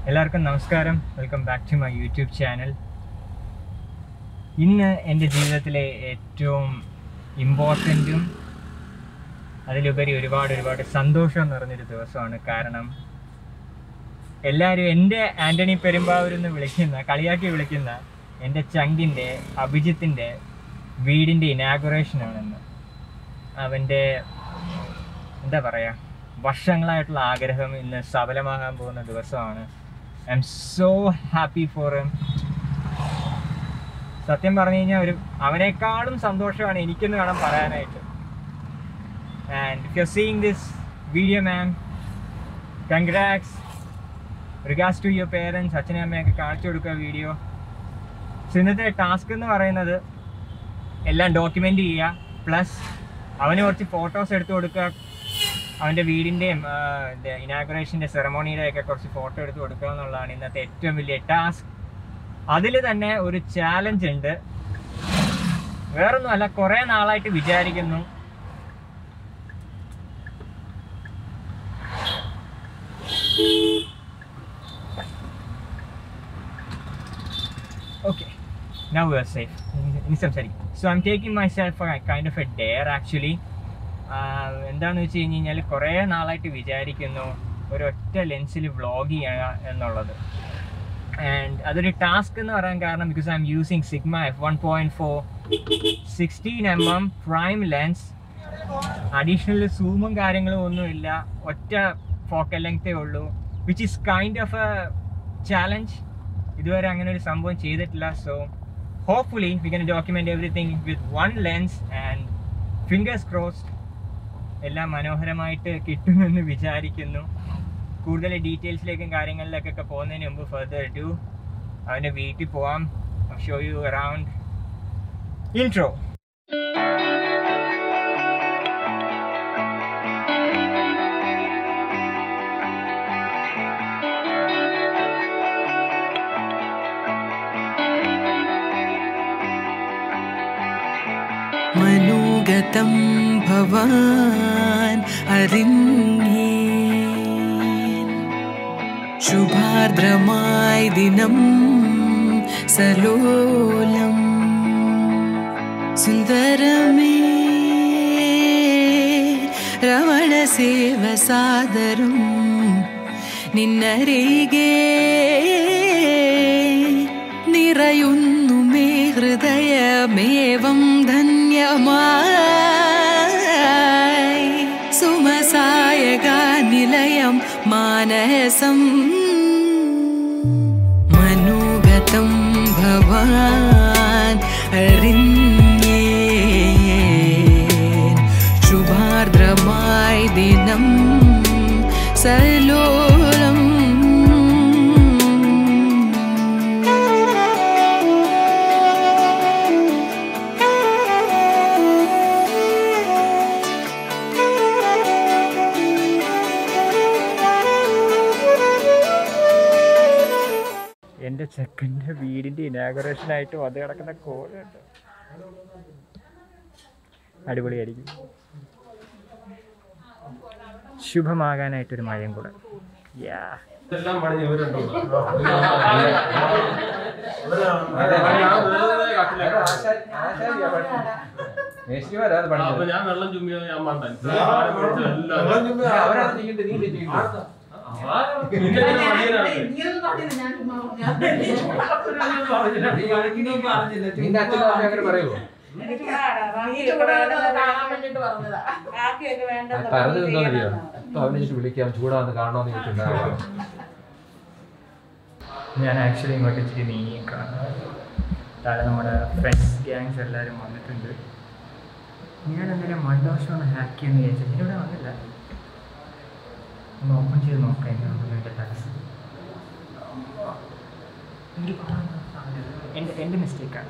എല്ലാവർക്കും നമസ്കാരം welcome back to my YouTube channel ഇന്ന് എൻ്റെ ജീവിതത്തിലെ ഏറ്റവും ഇമ്പോർട്ടൻറ്റും അതിലുപരി ഒരുപാട് ഒരുപാട് സന്തോഷം നിറഞ്ഞൊരു ദിവസമാണ് കാരണം എല്ലാവരും എൻ്റെ ആൻ്റണി പെരുമ്പാവൂർ എന്ന് വിളിക്കുന്ന കളിയാക്കി വിളിക്കുന്ന എൻ്റെ ചങ്കിൻ്റെ അഭിജിത്തിൻ്റെ വീടിൻ്റെ ഇനാഗുറേഷനാണെന്ന് അവൻ്റെ എന്താ പറയുക വർഷങ്ങളായിട്ടുള്ള ആഗ്രഹം ഇന്ന് സഫലമാകാൻ പോകുന്ന ദിവസമാണ് I M so happy for him സത്യം പറഞ്ഞു കഴിഞ്ഞാൽ ഒരു അവനേക്കാളും സന്തോഷമാണ് എനിക്കെന്ന് വേണം പറയാനായിട്ട് and if you seeing this video ma'am congrats regards to your parents അച്ഛനും അമ്മയൊക്കെ കാണിച്ചു കൊടുക്കുക വീഡിയോ സോ ഇന്നത്തെ ടാസ്ക് എന്ന് പറയുന്നത് എല്ലാം ഡോക്യുമെൻ്റ് ചെയ്യുക പ്ലസ് അവന് കുറച്ച് ഫോട്ടോസ് എടുത്തു കൊടുക്കുക അവൻ്റെ വീടിൻ്റെയും ഇനാഗുറേഷൻ്റെ സെറമോണിയുടെ ഒക്കെ കുറച്ച് ഫോട്ടോ എടുത്ത് കൊടുക്കുക എന്നുള്ളതാണ് ഇന്നത്തെ ഏറ്റവും വലിയ ടാസ്ക് അതിൽ തന്നെ ഒരു ചാലഞ്ച് ഉണ്ട് വേറൊന്നുമല്ല കുറേ നാളായിട്ട് വിചാരിക്കുന്നു okay now you are safe ഇനി സംസാരിക്കും so I'm taking myself kind of a dare actually എന്താണെന്ന് വെച്ച് കഴിഞ്ഞ് കഴിഞ്ഞാൽ കുറേ നാളായിട്ട് വിചാരിക്കുന്നു ഒരൊറ്റ ലെൻസിൽ വ്ളോഗ് ചെയ്യുക എന്നുള്ളത് ആൻഡ് അതൊരു ടാസ്ക് എന്ന് പറയാൻ കാരണം because I'm using Sigma F one point four sixteen M M prime lens additional സൂമും കാര്യങ്ങളും ഒന്നുമില്ല ഒറ്റ ഫോക്കൽ ലെങ്തേ ഉള്ളൂ which is kind of a challenge ഇതുവരെ അങ്ങനെ ഒരു സംഭവം ചെയ്തിട്ടില്ല so hopefully we can document everything with one lens and fingers crossed എല്ലാം മനോഹരമായിട്ട് കിട്ടുമെന്ന് വിചാരിക്കുന്നു കൂടുതൽ ഡീറ്റെയിൽസിലേക്കും കാര്യങ്ങളിലേക്കൊക്കെ പോകുന്നതിന് മുമ്പ് ഫെർദർ ടു അവൻ്റെ വീട്ടിൽ പോവാം ഷോ യു അറൗണ്ട് ഇൻട്രോ മനോഗതം ഭവാൻ അറിഞ്ഞേ ശുഭാർദ്രമായി ദിനം സലോലം സുന്ദരമേ രമണ സേവ സാദരം നിന്നരികെ നിറയുന്നു മേ ഹൃദയമേവം ധന്യമായി സുമസായക നിലയം മാനസം മനോഗതം ഭവാൻ അറിഞ്ഞേ ശുഭാർദ്രമായി ദിനം സലോലം എൻ്റെ ചെക്കൻ്റെ വീടിൻ്റെ ഇനാഗുറേഷനായിട്ട് വന്ന് കിടക്കുന്ന കോളുണ്ട് അടിപൊളിയായിരിക്കും ശുഭമാകാനായിട്ടൊരു മഴയും കൂടെ യാ ഇതെല്ലാം പണിഞ്ഞ് ഇവരുണ്ടോ മേശിരിമാരാത് അപ്പൊ പണിഞ്ഞത് ഞാൻ വെള്ളം ചുമ്മിയോ ഞാൻ മണ്ടൻ അവരാണ് ചെയ്യേണ്ടത് നീ ചെയ്യേണ്ടത് നിന്റെ അച്ഛൻ അങ്ങനെ പറയുമോ പറഞ്ഞത് എന്താണെന്നറിയോ ഇപ്പൊ അവനെ വെച്ചിട്ട് വിളിക്കാം ചൂടാന്ന് കാണണമെന്ന് ചോദിച്ചിട്ടുണ്ടാവും ഞാൻ ആക്ച്വലി ഇങ്ങോട്ട് ഇച്ചിരി നീങ്ങിയേക്കാണ് താഴെ നമ്മുടെ ഫ്രണ്ട്സ് ഗ്യാങ്സ് എല്ലാവരും വന്നിട്ടുണ്ട് ഞാൻ എന്തെങ്കിലും മണ്ടോഷമാണ് ഹാക്ക് ചെയ്യുന്ന വിചാരിച്ചത് ഞാനിവിടെ വന്നില്ല ഒന്ന് ഓപ്പൺ ചെയ്ത് നോക്കാം എങ്ങനെയുണ്ടെന്ന് എൻ്റെ ടാക്സ് എൻ്റെ എൻ്റെ മിസ്റ്റേക്കാണ്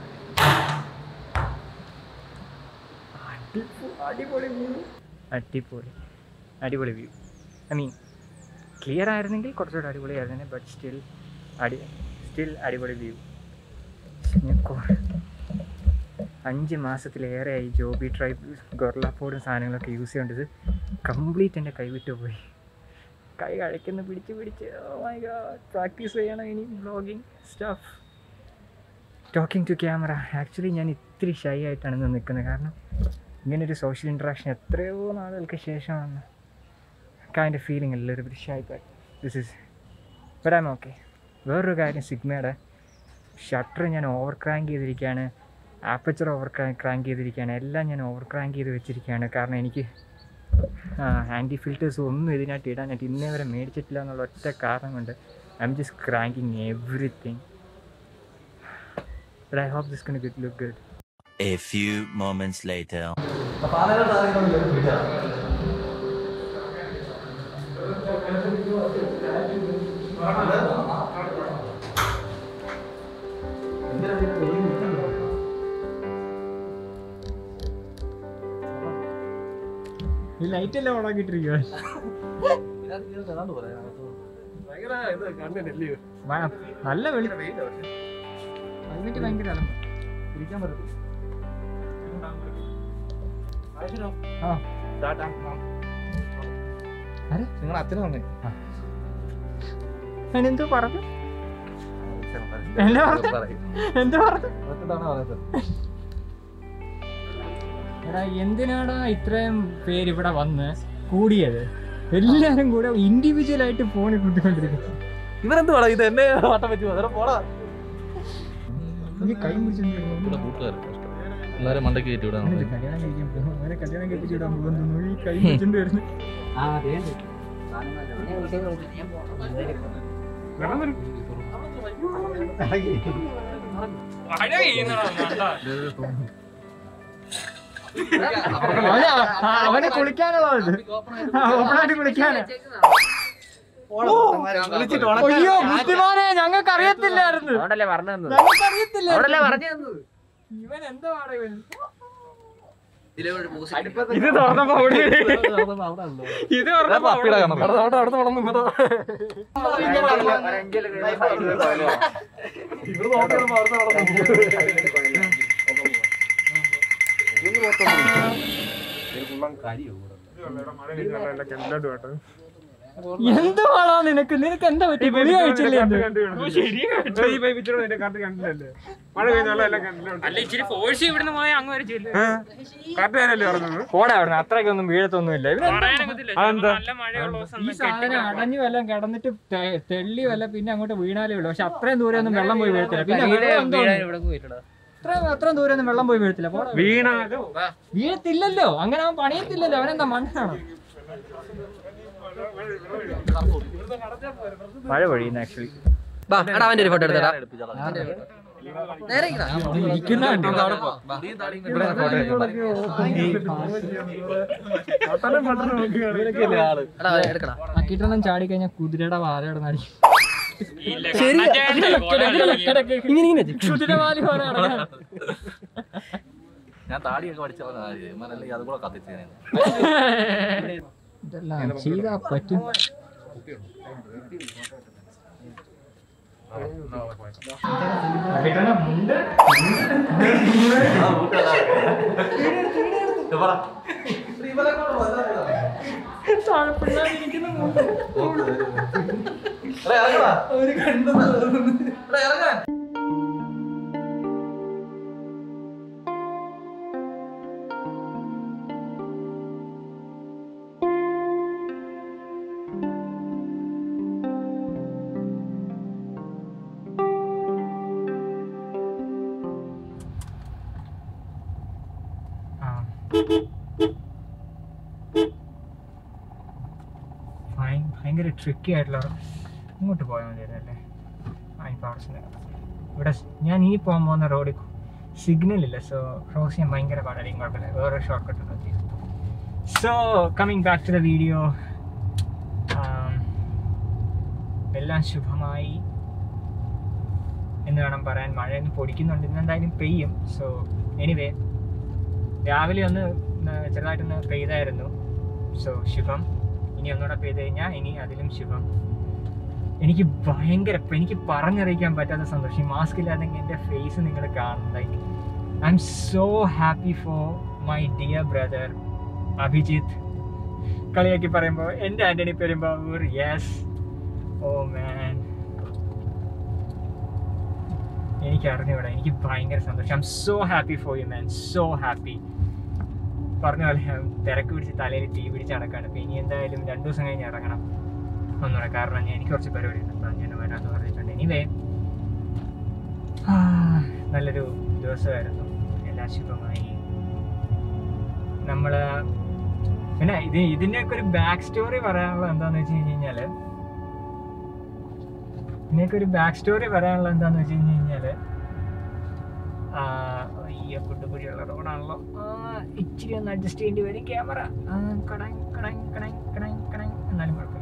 അടിപൊളി വ്യൂ അടിപൊളി അടിപൊളി വ്യൂ ഐ മീൻ ക്ലിയർ ആയിരുന്നെങ്കിൽ കുറച്ചുകൂടെ അടിപൊളിയായിരുന്നു ബട്ട് സ്റ്റിൽ അടി സ്റ്റിൽ അടിപൊളി വ്യൂ ഞാൻ കുറേ അഞ്ച് മാസത്തിലേറെയായി ജോബി ട്രൈബ് ഗൊർല ഫോഡും സാധനങ്ങളൊക്കെ യൂസ് ചെയ്യേണ്ടത് കംപ്ലീറ്റ് എൻ്റെ കൈവിട്ട് പോയി കൈ കഴിക്കുന്ന പിടിച്ച് പിടിച്ച് മൈ ഗോഡ് പ്രാക്ടീസ് ചെയ്യണം ഇനി blogging stuff talking to camera actually ഞാൻ ഇത്തിരി ഷൈ ആയിട്ടാണ് ഇന്ന് നിൽക്കുന്നത് കാരണം ഇങ്ങനൊരു സോഷ്യൽ ഇൻട്രാക്ഷൻ എത്രയോ നാളുകൾക്ക് ശേഷമാണ് കൈൻഡ് ഓഫ് ഫീലിംഗ് അല്ല ഒരു shy but this is but I'm okay വേറൊരു കാര്യം സിഗ്മയുടെ ഷട്ടർ ഞാൻ ഓവർ ക്രാങ്ക് ചെയ്തിരിക്കുകയാണ് ആപ്പച്ചർ ഓവർ ക്രാങ്ക് ചെയ്തിരിക്കുകയാണ് എല്ലാം ഞാൻ ഓവർ ക്രാങ്ക് ചെയ്ത് വെച്ചിരിക്കുകയാണ് കാരണം എനിക്ക് ആൻറ്റി ഫിൽറ്റേഴ്സ് ഒന്നും ഇതിനായിട്ട് ഇടാനായിട്ട് ഇന്നേ വരെ മേടിച്ചിട്ടില്ല എന്നുള്ള ഒറ്റ കാരണം കൊണ്ട് I am just cranking everything but I hope this can good look good A few moments later. ഈ ലൈറ്റ് എല്ലാം ഓണാക്കിയിട്ടിരിക്കുക ഭയങ്കര ഇത് കണ്ടില്ലയോ നല്ല വെളി അതിനിട്ട് ഭയങ്കര അലമ്പ്. ഇരിക്കാൻ പറ്റത്തില്ല ആ ആരെ? നിങ്ങൾ അച്ഛനും വന്നേ ഞാനെന്തോ പറഞ്ഞു എന്നാ പറഞ്ഞു എന്താ പറഞ്ഞു മറ്റേതാണ് പറയുന്നത് എടാ എന്തിനാടാ ഇത്രയും പേര് ഇവിടെ വന്ന് കൂടിയത് എല്ലാരും കൂടെ ഇൻഡിവിജ്വൽ ആയിട്ട് ഫോണിൽ കൂട്ടിക്കൊണ്ടിരിക്കുന്നു ഇവരെന്ത് വേണം ഇത് എന്നെ വട്ടം വെച്ച് അതെ പോടാ എനിക്ക് കൈ പിടിച്ചോണ്ടിരിക്കുന്നു എല്ലാരും മണ്ടയ്ക്ക് കയറ്റി വിടാം അവനെ കല്യാണം കഴിക്കാൻ പോകുന്നു അവനെ കല്യാണം കഴിപ്പിച്ച് വിടാൻ പോകുന്നു ഈ കൈ പിടിച്ചോണ്ട് വരുന്നു വെള്ളം വരും അവന് ആ, അവന് കുളിക്കാനുള്ളത് ഓപ്പണായിട്ട് കുളിക്കാന് അയ്യോ ബുദ്ധിമാനെ ഞങ്ങൾക്ക് അറിയത്തില്ലായിരുന്നു ഞങ്ങൾക്ക് അറിയത്തില്ല ഇവൻ എന്താ ഇവൻ ഇത് തുറന്നപ്പോ ഓടി ഇത് തുറന്നപ്പോ അപ്പിയുടെ കാണണം അവിടെ അവിടെ അവിടെ വളർന്നു ഇങ്ങോട്ട് ഇവിടെ നോക്കിയാൽ അവിടെ വളർന്നു എന്തുവാണോ നിനക്ക് നിനക്ക് എന്താ പറ്റി ഗുളി കഴിച്ചില്ലേ എന്ത്? അല്ല ഇച്ചിരി ഫോഴ്സ് ഇവിടുന്ന് പോയ അങ്ങ് വരെ ചെല്ലും പോടാ അവിടുന്ന് അത്രയ്ക്കൊന്നും വീഴത്തൊന്നുമില്ല നല്ല മഴയുള്ള ഈ സാധനം അടഞ്ഞു വല്ലതും കിടന്നിട്ട് തെ- തെള്ളി വല്ല പിന്നെ അങ്ങോട്ട് വീണാലേ ഉള്ളൂ പക്ഷെ അത്രയും ദൂരം ഒന്നും വെള്ളം പോയി വീഴത്തില്ല പിന്നെ വെള്ളം എന്തോ ഉണ്ട്. അത്രയും അത്രയും ദൂരം ഒന്നും വെള്ളം പോയി വീഴത്തില്ല പോടാ. വീഴത്തില്ലല്ലോ അങ്ങനെ അവൻ പണിയത്തില്ലല്ലോ അവനെന്താ മണ്ണാണോ മഴ പൊഴിയുന്ന ആക്ച്വലി അവന്റെ ഒരു ഫോട്ടോ എടുത്തടാ എടാ എടുക്കടാ കിട്ടണം ചാടി കഴിഞ്ഞാൽ കുതിരയുടെ വാലയുടെ നടി കുതിരവാലി പോലെ നടക്കാൻ. ഞാൻ താടിയൊക്കെ പഠിച്ചവനാ അല്ലെങ്കിൽ അതുകൂടെ കത്തിച്ചേനെ ഇതെല്ലാം ചെയ്താ പറ്റും ഭയ- ഭയങ്കര ട്രിക്കി ആയിട്ടുള്ള ഇങ്ങോട്ട് പോയാൽ മതിയല്ലേ ആ ഇപ്പോൾ അവിടെ ചെന്ന് ഇവിടെ സ്- ഞാൻ ഈ പോകാൻ പോകുന്ന റോഡിൽ സിഗ്നൽ ഇല്ല സോ ക്രോസ് ചെയ്യാൻ ഭയങ്കര പാടായിരിക്കും കുഴപ്പമില്ല വേറെ ഷോർട്ട് കട്ട് നോക്കി so coming back to the video എല്ലാം ശുഭമായി എന്ന് വേണം പറയാൻ മഴയൊന്നും പൊടിക്കുന്നുണ്ട് ഇന്ന് എന്തായാലും പെയ്യും സോ എനിവേ രാവിലെ ഒന്ന് ന- ചെറുതായിട്ടൊന്ന് പെയ്തായിരുന്നു സോ ശുഭം ഇനി ഒന്നുകൂടെ പെയ്ത് കഴിഞ്ഞാൽ ഇനി അതിലും ശുഭം എനിക്ക് ഭയങ്കര ഇപ്പൊ എനിക്ക് പറഞ്ഞറിയിക്കാൻ പറ്റാത്ത സന്തോഷം ഈ മാസ്ക് ഇല്ലാതെ എൻ്റെ ഫേസ് നിങ്ങൾ കാണും like I M so happy for my dear brother Abhijith കളിയാക്കി പറയുമ്പോൾ എൻ്റെ Antony Perumbavoor yes oh man എനിക്ക് അറിഞ്ഞൂടാ എനിക്ക് ഭയങ്കര സന്തോഷം I M so happy for you man so happy പറഞ്ഞ പോലെ ഞാൻ തിരക്ക് പിടിച്ച് തലയിൽ തീ പിടിച്ച് നടക്കാണ് അപ്പോൾ ഇനി എന്തായാലും രണ്ടു ദിവസം കഴിഞ്ഞ് ഇറങ്ങണം ഒന്നുകൂടെ കാരണം ഞാൻ എനിക്ക് കുറച്ച് പരിപാടി ഉണ്ട് അപ്പോൾ ഞാൻ വരാമെന്ന് പറഞ്ഞിട്ടുണ്ട് എനിവേ നല്ലൊരു ദിവസമായിരുന്നു എല്ലാം ശുഭമായി നമ്മള് പിന്നെ ഇത് ഇതിൻ്റെയൊക്കെ ഒരു ബാക്ക് സ്റ്റോറി പറയാനുള്ളത് എന്താണെന്ന് വെച്ച് കഴിഞ്ഞ് കഴിഞ്ഞാൽ ഇതിനൊക്കെ ഒരു ബാക്ക് സ്റ്റോറി പറയാനുള്ളത് എന്താണെന്ന് വെച്ച് കഴിഞ്ഞ് കഴിഞ്ഞാൽ ഈ പുട്ടുപൊടിയുള്ള റോഡാണല്ലോ ആ, ഇച്ചിരി ഒന്ന് അഡ്ജസ്റ്റ് ചെയ്യേണ്ടി വരും ക്യാമറ കടങ് കടങ് കടങ് കടങ് കടങ് എന്നാലും കുഴപ്പമില്ല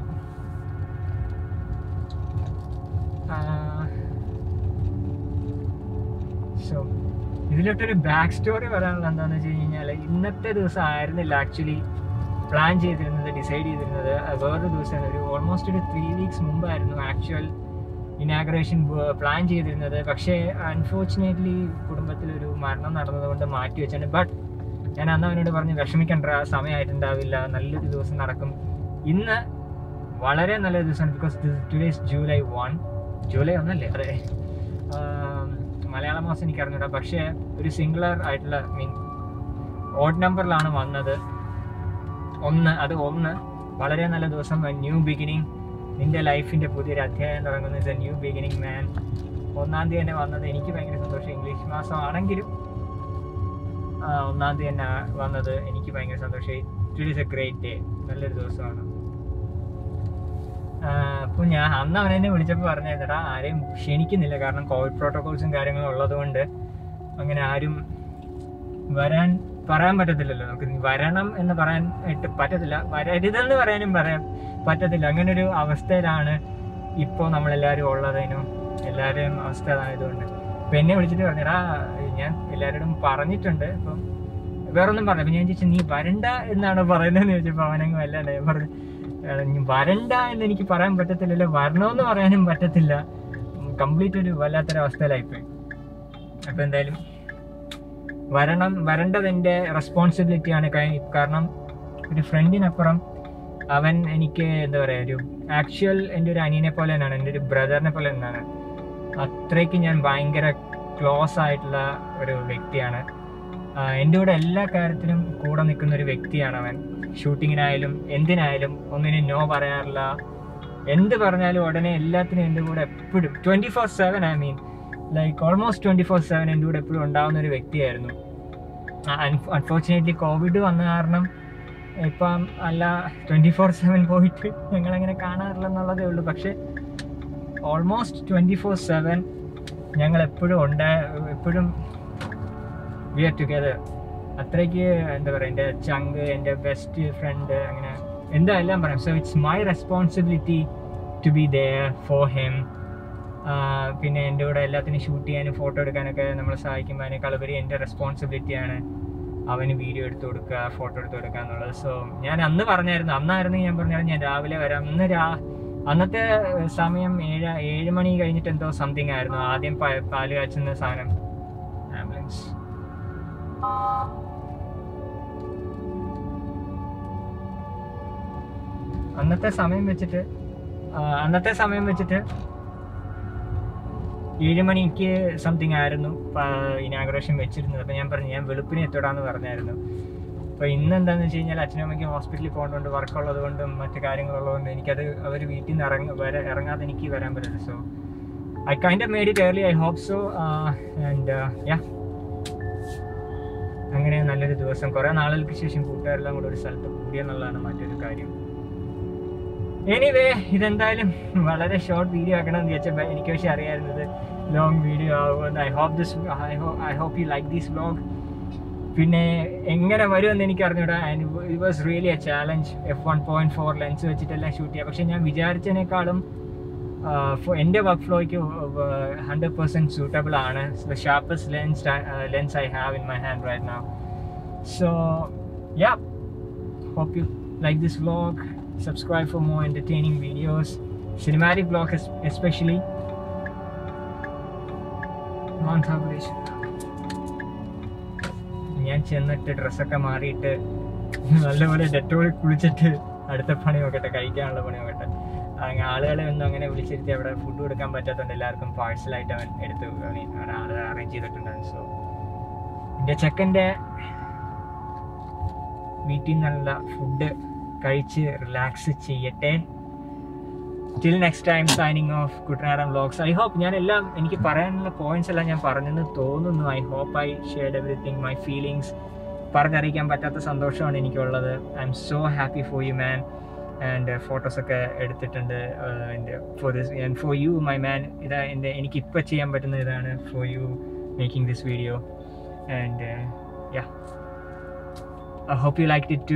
സോ ഇതിലൊട്ടൊരു ബാക്ക് സ്റ്റോറി പറയാനുള്ളത് എന്താണെന്ന് വെച്ച് കഴിഞ്ഞാൽ ഇന്നത്തെ ദിവസം ആയിരുന്നില്ല ആക്ച്വലി പ്ലാൻ ചെയ്തിരുന്നത് ഡിസൈഡ് ചെയ്തിരുന്നത് അത് വേറൊരു ദിവസം ഒരു ഓൾമോസ്റ്റ് ഒരു ത്രീ വീക്സ് മുമ്പായിരുന്നു ആക്ച്വൽ ഇനാഗ്രേഷൻ പ്ലാൻ ചെയ്തിരുന്നത് പക്ഷേ അൺഫോർച്ചുനേറ്റ്ലി കുടുംബത്തിലൊരു മരണം നടന്നതുകൊണ്ട് മാറ്റി വെച്ചാണ് ബട്ട് ഞാൻ അന്ന് അവനോട് പറഞ്ഞു വിഷമിക്കണ്ട സമയമായിട്ടുണ്ടാവില്ല നല്ലൊരു ദിവസം നടക്കും ഇന്ന് വളരെ നല്ല ദിവസമാണ് because today's July one July ഒന്നല്ലേ അതെ ആം, മലയാള മാസം എനിക്ക് അറിഞ്ഞൂടാ പക്ഷേ ഒരു സിംഗുലർ ആയിട്ടുള്ള മീൻ ഓഡ് നമ്പറിലാണ് വന്നത് ഒന്ന് അത് ഒന്ന് വളരെ നല്ല ദിവസം ന്യൂ ബിഗിനിങ് നിന്റെ ലൈഫിന്റെ പുതിയൊരു അധ്യായം തുടങ്ങുന്ന is a new beginning man ഒന്നാം തീയതി തന്നെ വന്നത് എനിക്ക് ഭയങ്കര സന്തോഷം ഇംഗ്ലീഷ് മാസം ആണെങ്കിലും ആ, ഒന്നാം തീയതി തന്നെ വന്നത് എനിക്ക് ഭയങ്കര സന്തോഷമായി it is a great day നല്ലൊരു ദിവസമാണ് അപ്പോൾ ഞാൻ അന്ന് അവൻ എന്നെ വിളിച്ചപ്പോൾ പറഞ്ഞായിരുന്നടാ ആരെയും ക്ഷണിക്കുന്നില്ല കാരണം കോവിഡ് പ്രോട്ടോകോൾസും കാര്യങ്ങളും ഉള്ളതുകൊണ്ട് അങ്ങനെ ആരും വരാൻ പറയാൻ പറ്റത്തില്ലല്ലോ നമുക്ക് നീ വരണം എന്ന് പറയാൻ ആയിട്ട് പറ്റത്തില്ല വരരുതെന്ന് പറയാനും പറയാൻ പറ്റത്തില്ല അങ്ങനെ ഒരു അവസ്ഥയിലാണ് ഇപ്പോൾ നമ്മളെല്ലാവരും ഉള്ളതിനും എല്ലാവരുടെയും അവസ്ഥ അതായതുകൊണ്ട് ഇപ്പം എന്നെ വിളിച്ചിട്ട് പറഞ്ഞടാ ഞാൻ എല്ലാവരോടും പറഞ്ഞിട്ടുണ്ട് അപ്പം വേറൊന്നും പറഞ്ഞു അപ്പം ഞാൻ ചോദിച്ചു നീ വരണ്ട എന്നാണ് പറയുന്നതെന്ന് ചോദിച്ചപ്പോൾ അവനങ്ങ് വല്ലല്ലേ പറഞ്ഞു "എടാ, നീ വരണ്ട എന്ന് എനിക്ക് പറയാൻ പറ്റത്തില്ലല്ലോ വരണമെന്ന് പറയാനും പറ്റത്തില്ല കംപ്ലീറ്റ് ഒരു വല്ലാത്തൊരു അവസ്ഥയിലായിപ്പോയി അപ്പം എന്തായാലും വരണം വരേണ്ടത് എൻ്റെ റെസ്പോൺസിബിലിറ്റിയാണ് കാരണം ഒരു ഫ്രണ്ടിനപ്പുറം അവൻ എനിക്ക് എന്താ പറയുക ഒരു ആക്ച്വൽ എൻ്റെ ഒരു അനിയനെ പോലെ തന്നെയാണ് എൻ്റെ ഒരു ബ്രദറിനെ പോലെ തന്നെയാണ് അത്രയ്ക്ക് ഞാൻ ഭയങ്കര ക്ലോസ് ആയിട്ടുള്ള ഒരു വ്യക്തിയാണ് ആഹ് എൻ്റെ കൂടെ എല്ലാ കാര്യത്തിനും കൂടെ നിൽക്കുന്ന ഒരു വ്യക്തിയാണ് അവൻ ഷൂട്ടിങ്ങിനായാലും എന്തിനായാലും ഒന്നിനും നോ പറയാറില്ല എന്ത് പറഞ്ഞാലും ഉടനെ എല്ലാത്തിനും എൻ്റെ കൂടെ എപ്പോഴും twenty four seven I mean like almost twenty four seven എൻ്റെ കൂടെ എപ്പോഴും ഉണ്ടാവുന്ന ഒരു വ്യക്തിയായിരുന്നു അൺഫോർച്ചുനേറ്റ്ലി കോവിഡ് വന്ന കാരണം ഇപ്പം അല്ല ട്വൻറ്റി ഫോർ സെവൻ പോയിട്ട് ഞങ്ങളങ്ങനെ കാണാറില്ല എന്നുള്ളതേ ഉള്ളൂ പക്ഷേ ഓൾമോസ്റ്റ് ട്വൻറ്റി ഫോർ സെവൻ ഞങ്ങൾ എപ്പോഴും ഉണ്ട് എപ്പോഴും വി ആർ ടുഗെദർ അത്രയ്ക്ക് എന്താ പറയുക എൻ്റെ ചങ്ക് എൻ്റെ ബെസ്റ്റ് ഫ്രണ്ട് അങ്ങനെ എന്താ എല്ലാം പറയാം so it's my responsibility to be there for him പിന്നെ എൻ്റെ കൂടെ എല്ലാത്തിനും ഷൂട്ട് ചെയ്യാനും ഫോട്ടോ എടുക്കാനൊക്കെ നമ്മളെ സഹായിക്കുമ്പോൾ അതിനേക്കാൾ ഉപരി എൻ്റെ റെസ്പോൺസിബിലിറ്റിയാണ് അവന് വീഡിയോ എടുത്തു കൊടുക്കുക ഫോട്ടോ എടുത്തു കൊടുക്കുക എന്നുള്ളത് സോ ഞാൻ അന്ന് പറഞ്ഞായിരുന്നു അന്നായിരുന്നെങ്കിൽ ഞാൻ പറഞ്ഞാൽ ഞാൻ രാവിലെ വരാം ഇന്ന് രാ അന്നത്തെ സമയം ഏഴ് ഏഴ് മണി കഴിഞ്ഞിട്ട് എന്തോ സംതിങ് ആയിരുന്നു ആദ്യം പ- പാല് കാച്ചുന്ന സാധനം ആംബുലൻസ് അന്നത്തെ സമയം വെച്ചിട്ട് ആ, അന്നത്തെ സമയം വെച്ചിട്ട് ഏഴ് മണിക്ക് സംതിങ് ആയിരുന്നു ഇനാഗ്രേഷൻ വെച്ചിരുന്നത് അപ്പം ഞാൻ പറഞ്ഞു ഞാൻ വെളുപ്പിന് എത്തിടാന്ന് പറഞ്ഞായിരുന്നു അപ്പോൾ ഇന്ന് എന്താണെന്ന് വെച്ച് കഴിഞ്ഞാൽ അച്ഛനും അമ്മയ്ക്കും ഹോസ്പിറ്റലിൽ പോകേണ്ടതുകൊണ്ട് വർക്ക് ഉള്ളതുകൊണ്ടും മറ്റു കാര്യങ്ങളുള്ളതുകൊണ്ട് എനിക്കത് അവർ വീട്ടിൽ നിന്ന് ഇറങ്ങ വര ഇറങ്ങാതെ എനിക്ക് വരാൻ പറ്റില്ല so I kind of made it early I hope so and yeah അങ്ങനെ നല്ലൊരു ദിവസം കുറേ നാളുകൾക്ക് ശേഷം കൂട്ടുകാരെല്ലാം കൂടെ ഒരു സ്ഥലത്ത് കൂടിയെന്നുള്ളതാണ് മറ്റൊരു കാര്യം എനിവേ ഇതെന്തായാലും വളരെ ഷോർട്ട് വീഡിയോ ആക്കണമെന്ന് വിചാരിച്ചപ്പോൾ എനിക്ക് പക്ഷേ അറിയായിരുന്നത് ലോങ് വീഡിയോ ആകുമെന്ന് I hope this I hope you like this vlog പിന്നെ എങ്ങനെ വരുമെന്ന് എനിക്ക് അറിഞ്ഞൂടാ and it was really a challenge F one point four lens വെച്ചിട്ടെല്ലാം ഷൂട്ട് ചെയ്യാം പക്ഷേ ഞാൻ വിചാരിച്ചതിനേക്കാളും ഫോ- എൻ്റെ വർക്ക് ഫ്ലോയ്ക്ക് ഹൺഡ്രഡ് പെർസെൻറ്റ് സൂട്ടബിൾ ആണ് the sharpest lens lens I have in my hand right now so yeah hope you like this vlog subscribe for more entertaining videos cinematic vlog es- especially Mount Habulisha. ഞാൻ ചെന്നിട്ട് ഡ്രസ്സൊക്കെ മാറിയിട്ട് നല്ലപോലെ Dettol കുളിച്ചിട്ട് അടുത്ത പണി നോക്കട്ടെ കഴിക്കാനുള്ള പണി നോക്കട്ടെ അങ്ങനെ ആളുകളെ ഒന്നും അങ്ങനെ വിളിച്ചിരുത്തി അവിടെ ഫുഡ് കൊടുക്കാൻ പറ്റാത്തതുകൊണ്ട് എല്ലാവർക്കും പാഴ്സലായിട്ട് അവൻ എടുത്ത് അറേഞ്ച് ചെയ്തിട്ടുണ്ടായിരുന്നു സോ എൻ്റെ ചെക്കൻ്റെ വീട്ടിൽ നിന്നുള്ള ഫുഡ് കഴിച്ച് റിലാക്സ് ചെയ്യട്ടെ till next time signing off Kuttanadan vlogs I hope ഞാൻ എല്ലാം എനിക്ക് പറയാനുള്ള പോയിന്റ്സ് എല്ലാം ഞാൻ പറഞ്ഞെന്ന് തോന്നുന്നു I hope I shared everything my feelings പറഞ്ഞറിയിക്കാൻ പറ്റാത്ത സന്തോഷമാണ് എനിക്കുള്ളത് I M so happy for you man and ഫോട്ടോസൊക്കെ എടുത്തിട്ടുണ്ട് എൻ്റെ for this and for you my man ഇതാ എൻ്റെ എനിക്ക് ഇപ്പോൾ ചെയ്യാൻ പറ്റുന്ന ഇതാണ് for you making this video and yeah I hope you like it to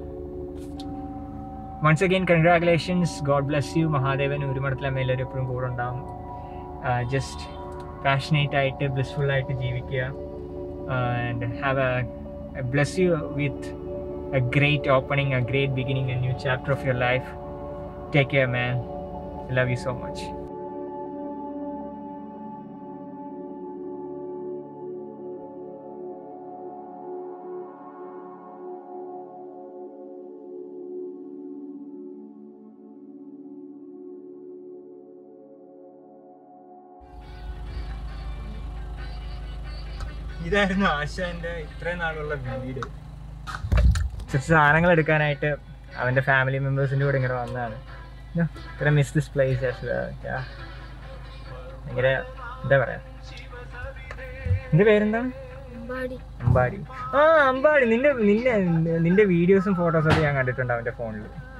once again congratulations God bless you Mahadevan ഒരുമടത്തിലെ മേലൊരു എപ്പോഴും കൂടെ ഉണ്ടാവും ജസ്റ്റ് പാഷനേറ്റ് ആയിട്ട് ബ്ലിസ്ഫുൾ ആയിട്ട് ജീവിക്കുക and have a bless you with a great opening a great beginning a new chapter of your life take care man love you so much ഇതായിരുന്നു ആശാന്റെ ഇത്രയും നാളുള്ള വീട് കുറച്ച് സാധനങ്ങൾ എടുക്കാനായിട്ട് അവന്റെ ഫാമിലി മെമ്പേഴ്സിന്റെ കൂടെ ഇങ്ങനെ വന്നതാണ് ഇത്ര മിസ് ദിസ് പ്ലേസ് ഭയങ്കര എന്താ പറയാ നിന്റെ പേരെന്താണ് അമ്പാടി ആ അമ്പാടി നിന്റെ നിന്റെ നിന്റെ വീഡിയോസും ഫോട്ടോസും ഒക്കെ ഞാൻ കണ്ടിട്ടുണ്ട് അവന്റെ ഫോണിൽ